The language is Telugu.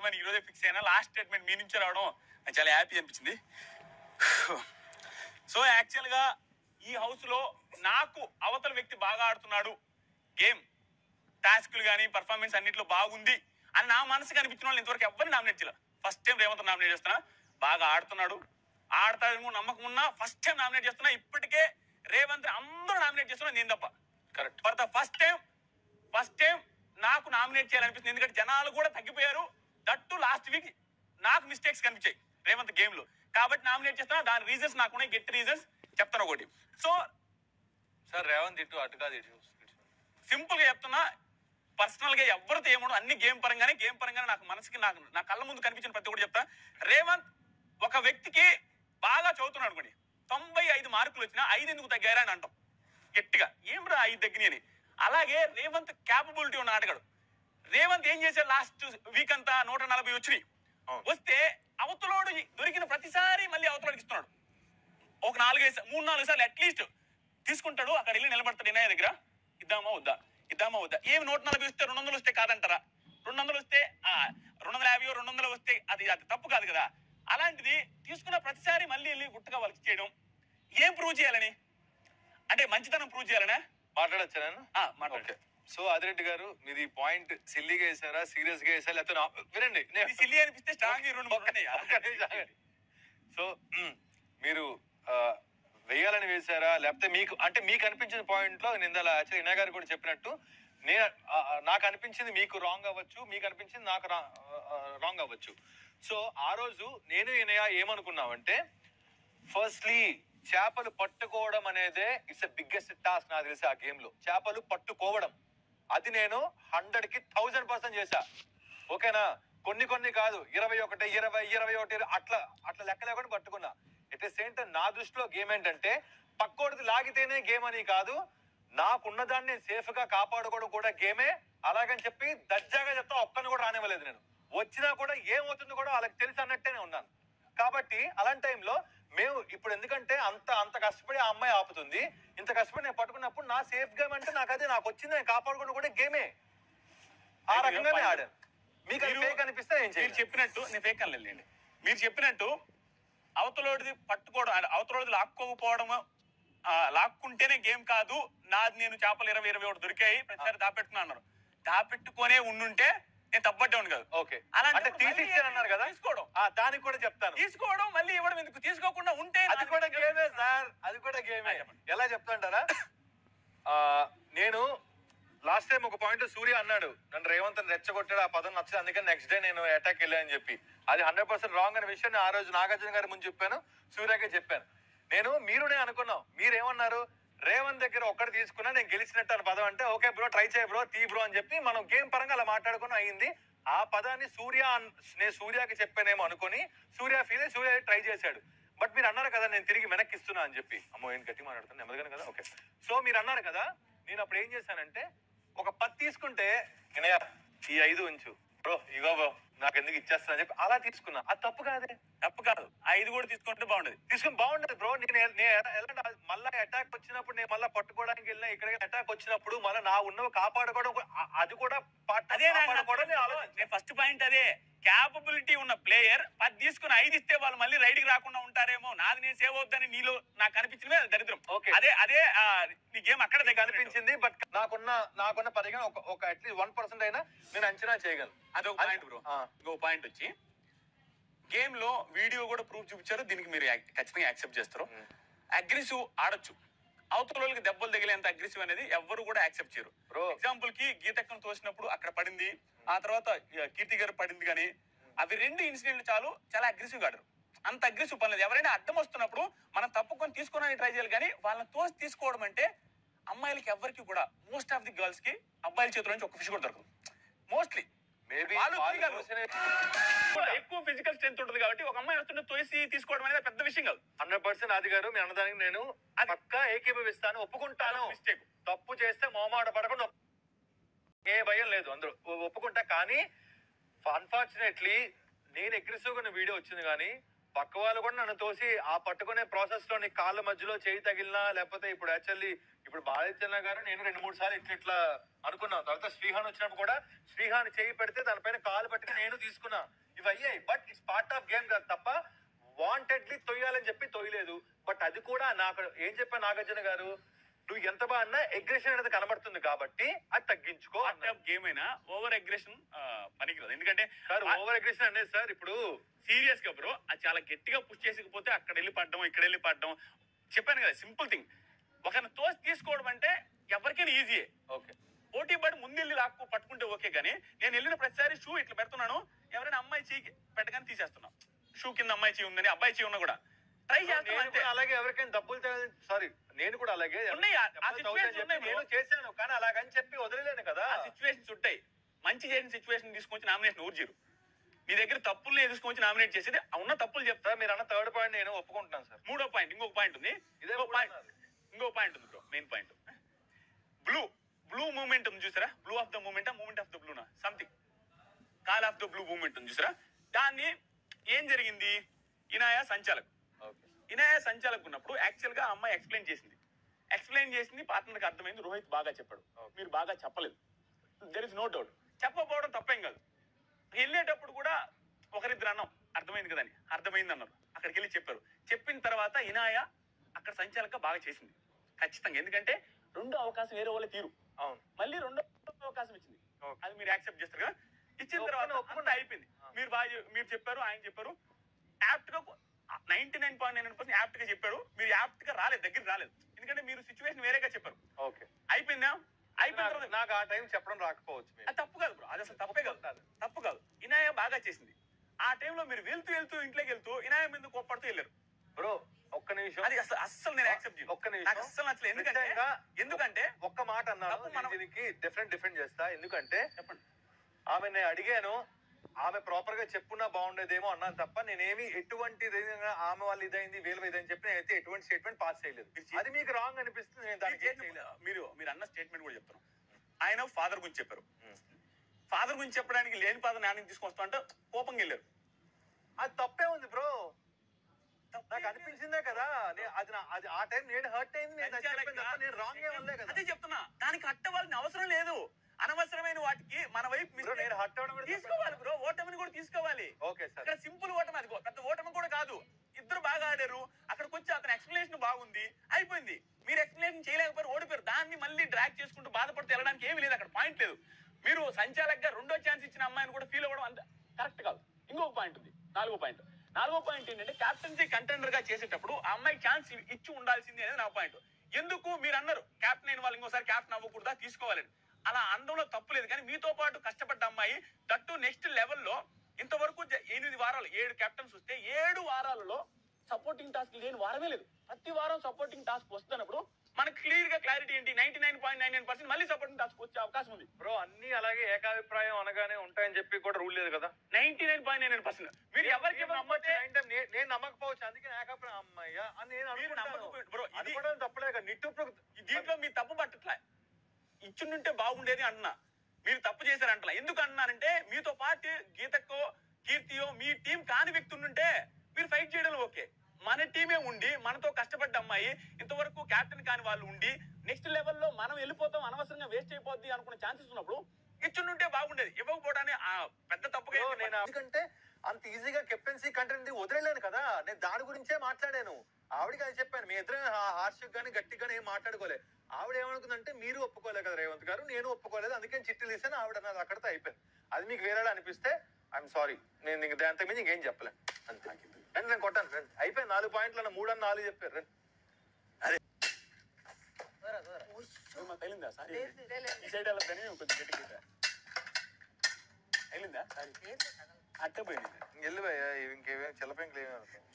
వెళ్దామని ఈ రోజే ఫిక్స్ అయినా లాస్ట్ స్టేట్మెంట్ మీ నుంచి రావడం నాకు చాలా హ్యాపీ అనిపించింది సో యాక్చువల్ గా ఈ హౌస్ లో నాకు అవతల వ్యక్తి బాగా ఆడుతున్నాడు గేమ్ టాస్క్లు కానీ పర్ఫార్మెన్స్ అన్నింటిలో బాగుంది అని నా మనసుకు అనిపించిన వాళ్ళు ఇంతవరకు ఎవరిని నామినేట్ చేయాలి ఫస్ట్ టైం రేవంత్ నామినేట్ చేస్తున్నా బాగా ఆడుతున్నాడు ఆడతాడేమో నమ్మకం ఉన్నా ఫస్ట్ టైం నామినేట్ చేస్తున్నా ఇప్పటికే రేవంత్ అందరూ నామినేట్ చేస్తున్నా నేను తప్ప correct for the first time first time నాకు నామినేట్ చేయాలనిపిస్తుంది ఎందుకంటే జనాలు కూడా తగ్గిపోయారు దట్టు లాస్ట్ వీక్ నాకు మిస్టేక్స్ కనిపించాయి రేవంత్ గేమ్ లో కాబట్టి నామినేట్ చేస్తున్నా దాని రీజన్స్ నాకున్నాయి గెట్ రీజన్స్ చెప్తాను ఒకటి సో సార్ రేవంత్ ఇటు అటు కాదు ఇటు ఇటు. సింపుల్ గా చెప్తున్నా పర్సనల్ గా ఎవరితో ఏమో అన్ని గేమ్ పరంగానే గేమ్ పరంగానే నాకు మనసుకి నాకు నా కళ్ళ ముందు కనిపించిన ప్రతి ఒక్కటి చెప్తా రేవంత్ ఒక వ్యక్తికి బాగా చదువుతున్నాడు అనుకోండి తొంభై ఐదు మార్కులు వచ్చినా ఐదు ఎందుకు తగ్గారా అని అంటాం గట్టిగా ఏం రా ఐదు తగ్గినాయి అని అలాగే రేవంత్ క్యాపబిలిటీ ఉన్న ఆటగాడు రేవంత్ ఏం చేశాడు లాస్ట్ వీక్ అంతా నూట నలభై వచ్చినాయి అవును. వస్తే అవతలోడు దొరికిన ప్రతిసారి మళ్ళీ అవతలోడికి ఇస్తున్నాడు ఒక నాలుగైదు సా- మూడు నాలుగు సార్లు అట్లీస్ట్ తీసుకుంటాడు అక్కడ వెళ్ళి నిలబడతాడు వినయ దగ్గర ఇద్దామా వద్దా ఇద్దామా వద్దా ఏమి నూట నలభై వస్తే రెండు వందలు వస్తే కాదంటారా రెండు వందలు వస్తే ఆ, రెండు వందల యాభై రెండు వందలు వస్తే అది అది తప్పు కాదు కదా అలాంటిది తీసుకున్న ప్రతిసారి మళ్ళీ వెళ్ళి గుట్టుగా వాళ్ళకి చేయడం ఏం ప్రూవ్ చేయాలని అంటే మంచితనం ప్రూవ్ చేయాలనే మాట్లాడొచ్చా నేను ఆ, మాట్లాడు. ఓకే సో ఆదిరెడ్డి గారు మీది పాయింట్ సిల్లీగా వేసారా సీరియస్ గా వేసారా లేకపోతే నా- వినండి నేను- ఇది సిల్లి అనిపిస్తే స్ట్రాంగ్ రెండు మూడు ఉన్నాయి. ఒక్క నిమిషం ఆగండి. సో మ్, మీరు ఆ, వేయాలని వేశారా లేకపోతే మీకు అంటే మీకు అనిపించిన పాయింట్ లో నిందాల యాక్చువల్లీ ఇనా గారు కూడా చెప్పినట్టు నేను ఆ, ఆ, నాకు అనిపించింది మీకు రాంగ్ అవ్వచ్చు మీకు అనిపించింది నాకు రాంగ్ అవ్వచ్చు సో ఆ రోజు నేను ఇనయ ఏమనుకున్నామంటే ఫస్ట్లీ చేపలు పట్టుకోవడం అనేదే ఇట్స్ బిగ్గెస్ట్ టాస్క్ నాకు తెలిసి ఆ గేమ్ లో చేపలు పట్టుకోవడం అది నేను హండ్రెడ్ కి థౌజండ్ పర్సెంట్ చేశా ఓకేనా కొన్ని కొన్ని కాదు ఇరవై ఒకటి ఇరవై ఇరవై ఒకటి ఇరవై- అట్లా అట్లా లెక్క లేకుండా పట్టుకున్నా ఎట్ ద సేమ్ టైం నా దృష్టిలో గేమ్ ఏంటంటే పక్కోడిది లాగితేనే గేమ్ అని కాదు నాకున్న దాన్ని సేఫ్ గా కాపాడుకోవడం కూడా గేమే అలాగని చెప్పి దర్జాగా చెప్తా ఒక్కని కూడా రానివ్వలేదు నేను వచ్చినా కూడా ఏమవుతుందో కూడా వాళ్ళకి తెలిసి అన్నట్టేనే ఉన్నాను కాబట్టి అలాంటి టైంలో మేము ఇప్పుడు ఎందుకంటే అంత అంత కష్టపడి ఆ అమ్మాయి ఆపుతుంది ఇంత కష్టపడి నేను పట్టుకున్నప్పుడు నా సేఫ్ గేమ్ అంటే నాకు అదే నాకు వచ్చింది నేను కాపాడుకోవడం కూడా గేమే ఆ అయితే రకంగానే point. ఆడాను మీకు అది మీరు- ఫేక్ అనిపిస్తే ఏం మీరు చేయాలి చెప్పినట్టు నేను ఫేక్ అనలేండి మీరు చెప్పినట్టు అవతలోడిది పట్టుకోవడం అంటే అవతలోడిది లాక్కోకపోవడం ఆ, లాక్కుంటేనే గేమ్ కాదు నాది నేను చేపలు ఇరవై ఇరవై ఒకటి దొరికాయి ప్రతిసారి దాపెట్టుకున్నా అన్నారు దాపెట్టుకునే ఉండుంటే నేను తప్పట్టేవాడు కాదు ఓకే అలాంటప్పుడు అంటే తీసి మళ్ళీ ఇచ్చాను అన్నారు కదా తీసుకోవడం. ఆ దానికి కూడా చెప్తాను తీసుకోవడం మళ్ళీ ఇవ్వడం ఎందుకు తీసుకోకుండా ఉంటే అది కూడా గేమే సార్ అది కూడా గేమే ఆ, చెప్పండి. ఎలా చెప్తాంటారా ఆ, నేను లాస్ట్ టైం ఒక పాయింట్ సూర్య అన్నాడు నన్ను రేవంత్ అని రెచ్చగొట్టాడు ఆ పదం నచ్చదు అందుకని నెక్స్ట్ డే నేను అటాక్ వెళ్ళాను చెప్పి అది హండ్రెడ్ పర్సెంట్ రాంగ్ అనే విషయం నేను ఆ రోజు నాగార్జున గారి ముందు చెప్పాను సూర్యకే చెప్పాను నేను మీరునే అనుకున్నాం మీరేమన్నారు రేవంత్ దగ్గర ఒక్కటి తీసుకున్నా నేను గెలిచినట్టు అని పదం అంటే ఓకే బ్రో ట్రై చేయ బ్రో తీ బ్రో అని చెప్పి మనం గేమ్ పరంగా అలా మాట్లాడుకుని అయింది ఆ పదాన్ని సూర్య అన్- నేను సూర్యకి చెప్పానేమో అనుకొని సూర్య ఫీల్ అయ్యి సూర్య ట్రై చేశాడు బట్ మీరు అన్నారు కదా నేను తిరిగి వెనక్కి ఇస్తున్నా అని చెప్పి అమ్మో ఏం గట్టి మాట్లాడుతాను నెమ్మదిగానే కదా ఓకే సో మీరు అన్నారు కదా నేను అప్పుడు ఏం చేశానంటే ఒక పది తీసుకుంటే వినయ ఈ ఐదు ఉంచు బ్రో ఇగో బ్రో నాకు ఎందుకు ఇచ్చేస్తా అని చెప్పి అలా తీసుకున్నా అది తప్పు కాదే తప్పు కాదు ఆ ఐదు కూడా తీసుకుంటే బాగుండదు తీసుకుని బాగుండదు బ్రో నేను ఎ- నేను ఎలా- ఎలా మళ్ళీ అటాక్ వచ్చినప్పుడు నేను మళ్ళీ పట్టుకోవడానికి వెళ్ళినా ఇక్కడ అటాక్ వచ్చినప్పుడు మళ్ళీ నా ఉన్నవి కాపాడుకోవడం కూడా- అ- అది కూడా part- అదే నాకు కాపాడుకోవడం నేను నచ్చలేదు. ఆలోచించాను. నేను ఫస్ట్ పాయింట్ అదే క్యాపబిలిటీ ఉన్న ప్లేయర్ పది తీసుకుని ఐదు ఇస్తే వాళ్ళు మళ్ళీ రైడ్కి రాకుండా ఉంటారేమో నాది నేను సేవ్ అవుద్దని నీలో నాకు అనిపించింది అది దరిద్రం Okay. అదే అదే ఆ, నీ గేమ్ అక్కడ నాకు దగ్గర అనిపించింది బట్ నాకున్న నాకున్న పరిగణ ఒక ఒక అట్లీస్ట్ వన్ పర్సెంట్ అయినా నేను అంచనా చేయగలను అదొక పాయింట్ బ్రో ఆ. ఇంకో పాయింట్ వచ్చి గేమ్ లో వీడియో కూడా ప్రూఫ్ చూపించారు దీనికి మీరు యాక్- ఖచ్చితంగా యాక్సెప్ట్ చేస్తారు Hmm. అగ్రెసివ్ ఆడొచ్చు అవతల వాళ్ళకి దెబ్బలు తగిలేంత అగ్రెసివ్ అనేది ఎవ్వరు కూడా యాక్సెప్ట్ చేయరు బ్రో ఎగ్జాంపుల్ కి గీతక్కను తోసినప్పుడు అక్కడ పడింది ఆ తర్వాత ఆ, కీర్తి గారు పడింది కానీ అవి రెండు ఇన్సిడెంట్లు చాలు చాలా అగ్రెసివ్ ఆడరు అంత అగ్రెసివ్ పని లేదు ఎవరైనా అడ్డం వస్తున్నప్పుడు మనం తప్పుకొని తీసుకోవడానికి ట్రై చేయాలి కానీ వాళ్ళని తోసి తీసుకోవడం అంటే అమ్మాయిలకి ఎవరికి కూడా మోస్ట్ ఆఫ్ ది గర్ల్స్ కి అబ్బాయిల చేతుల నుంచి ఒక ఫిష్ కూడా దొరకదు మోస్ట్లీ మేబీ వాళ్ళు తీయగలరు. ఎక్కువ ఫిజికల్ స్ట్రెంత్ ఉంటుంది కాబట్టి ఒక అమ్మాయి వస్తుంటే తోసి తీసుకోవడం అనేది పెద్ద విషయం కాదు హండ్రెడ్ పర్సెంట్ అది గారు మీ అన్నదానికి నేను అది- పక్కా ఏకీభవిస్తాను ఒప్పుకుంటాను మిస్టేక్ తప్పు చేస్తే మొహమాట పడకుండా ఒప్- ఏ భయం లేదు అందరూ ఒ- ఒప్పుకుంటా కానీ అన్ఫార్చునేట్లీ నేను అగ్రెసివ్ గా వీడియో వచ్చింది కానీ పక్క వాళ్ళు కూడా నన్ను తోసి ఆ పట్టుకునే ప్రాసెస్ లో నీ కాళ్ళ మధ్యలో చేయి తగిలినా లేకపోతే ఇప్పుడు యాక్చువల్లీ ఇప్పుడు బాధిత్యన్న గారు నేను రెండు మూడు సార్లు ఇట్లా ఇట్లా అనుకున్నాం తర్వాత శ్రీహాన్ వచ్చినప్పుడు కూడా శ్రీహాన్ చేయి పెడితే దానిపైన కాలు పట్టుకుని నేను తీసుకున్నా ఇవి అయ్యాయి but it's part of game కాదు తప్ప వాంటెడ్లీ తొయ్యాలని చెప్పి తొయ్యలేదు బట్ అది కూడా నాకు ఏం చెప్పా నాగార్జున గారు నువ్వు ఎంత బాగా అన్నా అగ్రెషన్ అనేది కనబడుతుంది కాబట్టి అది తగ్గించుకో పార్ట్ ఆఫ్ గేమ్ అయినా ఓవర్ అగ్రెషన్ పనికిరాదు ఎందుకంటే సార్ ఓవర్ అగ్రెషన్ అనేది సార్ ఇప్పుడు సీరియస్ గా బ్రో అది చాలా గట్టిగా పుష్ చేసుకుపోతే అక్కడ వెళ్ళి పడ్డం ఇక్కడ వెళ్ళి పడ్డం చెప్పాను కదా సింపుల్ థింగ్ ఒకరిని తోసి తీసుకోవడం అంటే ఎవరికైనా ఈజీయే ఓకే పోటీ పడి ముందు వెళ్ళి లాక్కు పట్టుకుంటే ఓకే కానీ నేను వెళ్ళిన ప్రతిసారి షూ ఇట్లా పెడుతున్నాను ఎవరైనా అమ్మాయి చేయి పెట్టగానే తీసేస్తున్నాం షూ కింద అమ్మాయి చేయి ఉందని అబ్బాయి చేయి ఉన్నా కూడా ట్రై చేస్తాం నేను అంతే కూడా అలాగే ఎవరికైనా డబ్బులు సారీ నేను కూడా అలాగే ఉన్నాయి, ఆ- ఆ డబ్బులు తవ్వుతాయని situations చెప్పి ఉన్నాయి నేను bro. చేశాను కానీ అలాగని చెప్పి వదిలేను కదా ఆ సిచ్యువేషన్స్ ఉంటాయి మంచి చేసిన సిచ్యువేషన్ తీసుకొచ్చి నామినేషన్ ఊర్జీరు మీ దగ్గర తప్పుల్ని తీసుకొచ్చి నామినేట్ చేసేది ఆ ఉన్న తప్పులు చెప్తా సార్ మీరు అన్న థర్డ్ పాయింట్ నేను ఒప్పుకుంటున్నాను సార్ మూడో పాయింట్ ఇంకొక పాయింట్ ఉంది ఇదే ఇంకో మూడో పాయింట్ నాది. ఇంకో పాయింట్ ఉంది bro main point blue blue moment ఉంది చూసారా blue of the moment moment of the బ్లూనా something call of the blue moment ఉంది చూసారా దాన్ని ఏం జరిగింది ఇనాయా సంచాలక్ ఓకే ఇనాయా సంచాలక్ ఉన్నప్పుడు యాక్చువల్ గా ఆ అమ్మాయి ఎక్స్ప్లెయిన్ చేసింది ఎక్స్ప్లెయిన్ చేసింది పార్ట్నర్కి అర్థమైంది రోహిత్ బాగా చెప్పాడు Okay. మీరు బాగా చెప్పలేదు దెర్ ఇస్ నో డౌట్ చెప్పకపోవడం తప్పేం కాదు వెళ్ళేటప్పుడు కూడా ఒకరిద్దరు అన్నాం అర్థమైంది కదని అర్థమైంది అన్నారు అక్కడికి వెళ్ళి చెప్పారు చెప్పిన తర్వాత ఇనాయ అక్కడ సంచాలక బాగా చేసింది ఖచ్చితంగా ఎందుకంటే రెండో అవకాశం వేరే వాళ్ళే తీరు అవును మళ్ళీ రెండో అవకాశం ఇచ్చింది Okay. అది మీరు యాక్సెప్ట్ చేస్తారు కదా ఇచ్చిన ఒప్పుకున్నా, తర్వాత ఒప్పుకున్నా. అంతా అయిపోయింది ఆ. మీరు బాగా చె- మీరు చెప్పారు ఆయన చెప్పారు యాప్ట్ గా ninety nine point nine percent apt గా చెప్పారు మీరు యాప్ట్ గా రాలేదు దగ్గర రాలేదు ఎందుకంటే మీరు సిచ్యువేషన్ వేరేగా చెప్పారు ఓకే అయిపోయిందా అయిపోయిన నాకు- తర్వాత నాకు ఆ టైం చెప్పడం రాకపోవచ్చు అది తప్పు కాదు బ్రో అది అసలు తప్పే కాదు తప్పు కాదు ఇనాయ బాగా చేసింది ఆ టైంలో మీరు వెళ్తూ వెళ్తూ ఇంట్లోకి వెళ్తూ ఇనాయ మీద కోప్పడుతూ వెళ్ళారు బ్రో ఒక్క నిమిషం అది అసలు అస్సలు నేను యాక్సెప్ట్ చేయను ఒక్క నిమిషం. నాకు అస్సలు నచ్చలేదు ఎందుకంటే నిజంగా ఎందుకంటే ఒక్క మాట అన్నాను తప్పు నేను మనం- దీనికి డిఫరెంట్ డిఫరెంట్ చేస్తా ఎందుకంటే చెప్పండి ఆమె నేను అడిగాను ఆమె ప్రాపర్ గా చెప్పున్నా బాగుండేదేమో అన్నాను తప్ప నేనేమి ఎటువంటి విధంగా ఆమె వాళ్ళు ఇదైంది వీళ్ళు ఇదని చెప్పి నేనైతే ఎటువంటి స్టేట్మెంట్ పాస్ చేయలేదు మీరు చే- అది మీకు రాంగ్ అనిపిస్తుంది నేను మీరు దానికి ఏం చేసిన- చేయలేదు మీరు మీరు అన్న స్టేట్మెంట్ కూడా చెప్తాను ఆయన ఫాదర్ గురించి చెప్పారు ఉం. ఫాదర్ గురించి చెప్పడానికి లేని ఫాదర్ నాన్న తీసుకొస్తా అంటే కోపంగా వెళ్ళారు అది తప్పే ఉంది బ్రో నాకు అనిపించిందే కదా నే- అది నా- అది ఆ టైం నేను హర్ట్ అయింది నేను అది చెప్పాను తప్ప నేను రాంగ్ ఏ ఉండలే కదా అదే చెప్తున్నా దానికి అట్టవాల్సిన అవసరం లేదు అనవసరమైన వాటికి మన వైపు బ్రో mistake నేను హర్ట్ అవ్వడం కూడా తీసుకోవాలి బ్రో ఓటమిని కూడా తీసుకోవాలి ఓకే సార్ ఇక్కడ సింపుల్ ఓటమి అది పెద్ద ఓటమి కూడా కాదు ఇద్దరు బాగా ఆడారు అక్కడికి వచ్చి అతని ఎక్స్ప్లెనేషన్ బాగుంది అయిపోయింది మీరు ఎక్స్ప్లెనేషన్ చేయలేకపోయారు ఓడిపోయారు దాన్ని మళ్ళీ డ్రాగ్ చేసుకుంటూ బాధపడుతూ వెళ్ళడానికి ఏమీ లేదు అక్కడ పాయింట్ లేదు మీరు సంచాలకుగా రెండో ఛాన్స్ ఇచ్చిన అమ్మాయిని కూడా ఫీల్ అవ్వడం అంత కరెక్ట్ కాదు ఇంకొక పాయింట్ ఉంది నాలుగో పాయింట్ నాలుగో పాయింట్ ఏంటంటే క్యాప్టెన్సీ కంటెండర్ గా చేసేటప్పుడు ఆ అమ్మాయి ఛాన్స్ ఇచ్చి ఉండాల్సింది అనేది నా పాయింట్ ఎందుకు మీరు అన్నారు క్యాప్టెన్ అయిన వాళ్ళు ఇంకోసారి క్యాప్టెన్ అవ్వకూడదా తీసుకోవాలని అలా అనడంలో తప్పు లేదు కానీ మీతో పాటు కష్టపడ్డ అమ్మాయి దట్టు నెక్స్ట్ లెవెల్లో ఇంతవరకు జ- ఎనిమిది వారాలు ఏడు కెప్టెన్స్ వస్తే ఏడు వారాలలో సపోర్టింగ్ టాస్క్ లేని వారమే లేదు ప్రతి వారం సపోర్టింగ్ టాస్క్ వస్తున్నప్పుడు మనకి క్లియర్ గా క్లారిటీ ఏంటి ninety nine point nine nine percent మళ్ళీ సపోర్టింగ్ టాస్క్ వచ్చే అవకాశం ఉంది బ్రో అన్ని అలాగే ఏకాభిప్రాయం అనగానే ఉంటాయని చెప్పి కూడా రూల్ లేదు కదా ninety nine point nine nine percent మీరు ఎవరికి నేను నమ్మొచ్చు, నమ్మతే నైన్ టైం నే- నేను నమ్మకపోవచ్చు అందుకే ఏకాభిప్రాయం అమ్మయ్యా అని నేను మీరు అనుకుంటాను నమ్మకపోయి బ్రో ఇది అనుకోవడం తప్పలేదు నిట్టు ఈ దీంట్లో మీ తప్పు పట్టట్లే ఇచ్చుంటే బాగుండేది అంటున్నా మీరు తప్పు చేశారు అంటున్నా ఎందుకు అంటున్నానంటే మీతో పాటు గీతకో కీర్తియో మీ టీం కాని వ్యక్తి ఉంటే మీరు ఫైట్ చేయడం ఓకే మన టీమే ఉండి మనతో కష్టపడ్డ అమ్మాయి ఇంతవరకు కెప్టెన్ కాని వాళ్ళు ఉండి నెక్స్ట్ లెవెల్లో మనం వెళ్ళిపోతాం అనవసరంగా వేస్ట్ అయిపోద్ది అనుకున్న ఛాన్సెస్ ఉన్నప్పుడు ఇచ్చుంటే బాగుండేది ఇవ్వకపోవడానికి ఆ పెద్ద తప్పుగా బ్రో, ఏం నేను ఎందుకంటే అంత ఈజీగా కెప్టెన్సీ కంటెంట్ వదిలేను కదా నేను దాని గురించే మాట్లాడాను ఆవిడకి అది చెప్పాను మీ ఇద్దరు హార్షిక్ గానీ గట్టిగా ఏం మాట్లాడుకోలే ఆవిడ ఏమనుకుందంటే మీరు ఒప్పుకోలేదు కదా రేవంత్ గారు నేను ఒప్పుకోలేదు అందుకే చిట్టి తీసాను ఆవిడ నాది అక్కడితో అయిపోయింది అది మీకు వేరేలా అనిపిస్తే ఐఎమ్ సారీ నేను ఇంక దాంతో మీద ఇంకేం చెప్పలే అంతే రండి నేను కొట్టాను రండి అయిపోయింది నాలుగు పాయింట్లు అన్న మూడు అన్న నాలుగు చెప్పారు రండి మాకు తగిలిందా సారీ ఈ సైడ్ వెళ్ళదని కొంచెం గట్టి తగిలిందా సారీ అట్టే పోయింది వెళ్ళిపోయా ఇంకేమేమి చిల్లపెంకులు ఏమేమి